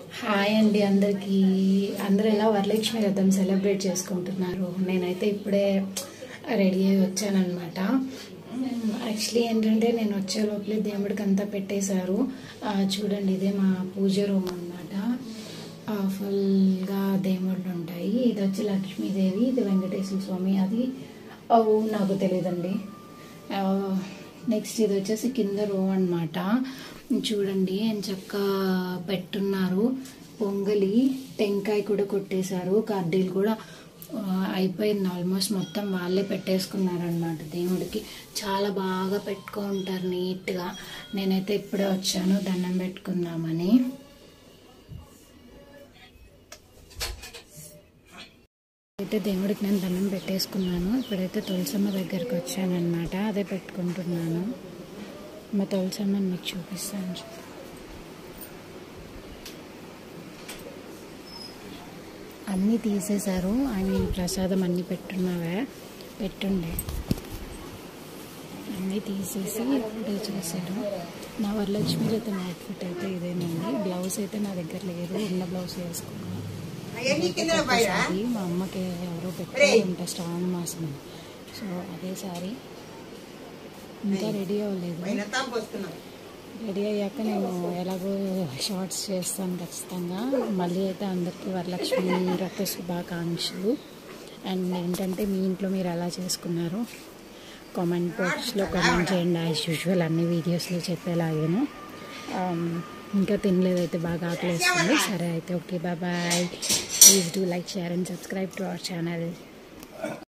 hi అండి అందరికీ అందరూ ఎలా వరలక్ష్మి వ్రతం సెలబ్రేట్ చేసుకుంటున్నారు నేనైతే ఇప్పుడే రెడీ అయ్యి వచ్చానమాట యాక్చువల్లీ ఏంటంటే నేను వచ్చే లోపలే దేవుడికి అంతా పెట్టేశారు ఆ, చూడండి ఇదే మా పూజ రూమ్ అనమాట ఫుల్గా దేవుళ్ళు ఉంటాయి ఇది వచ్చి లక్ష్మీదేవి ఇది వెంకటేశ్వర స్వామి అది ఓ, నాకు తెలియదండి నెక్స్ట్ ఇది వచ్చేసి కింద రో అనమాట చూడండి అని చక్క పెట్టున్నారు పొంగలి టెంకాయ కూడా కొట్టేశారు కడ్డీలు కూడా ఆ, అయిపోయింది ఆల్మోస్ట్ మొత్తం వాళ్ళే పెట్టేసుకున్నారనమాట దేవుడికి చాలా బాగా పెట్టుకుంటారు నీట్గా నేనైతే ఇప్పుడే వచ్చాను దండం పెట్టుకుందామని అయితే దేవుడికి నేను దండం పెట్టేసుకున్నాను ఇప్పుడైతే తులసమ్మ దగ్గరికి వచ్చానమాట అదే పెట్టుకుంటున్నాను మా తులసమ్మని మీకు చూపిస్తాను చూ- అన్నీ తీసేశారు ఐ మీన్ ప్రసాదం అన్నీ పెట్టున్నావే పెట్టుండే అన్నీ తీసేసి ఇప్పుడే చేశారు నా వరలక్ష్మి వ్రతం అవుట్ఫిట్ అయితే ఇదేనండి బ్లౌజ్ అయితే నా దగ్గర లేదు ఉన్న బ్లౌజ్ వేసుకున్నాను సారీ మా అమ్మకి ఎవరో పెట్టారు ఉంటా శ్రావణ మాసం సో అదే సారీ ఇంకా రెడీ అవ్వలేదు రెడీ అయ్యాక నేను ఎలాగో షార్ట్స్ చేస్తాను ఖచ్చితంగా మళ్ళీ అయితే అందరికీ వరలక్ష్మి వ్రత శుభాకాంక్షలు అండ్ ఏంటంటే మీ ఇంట్లో మీరు ఎలా చేసుకున్నారు కామెంట్ బాక్స్లో కామెంట్ చేయండి యాజ్ యూజువల్ అన్ని వీడియోస్లో చెప్పేలాగాను Um, ఇంకా తినలేదైతే బాగా ఆకలిస్తుంది సరే అయితే okay bye please do like share and subscribe to our channel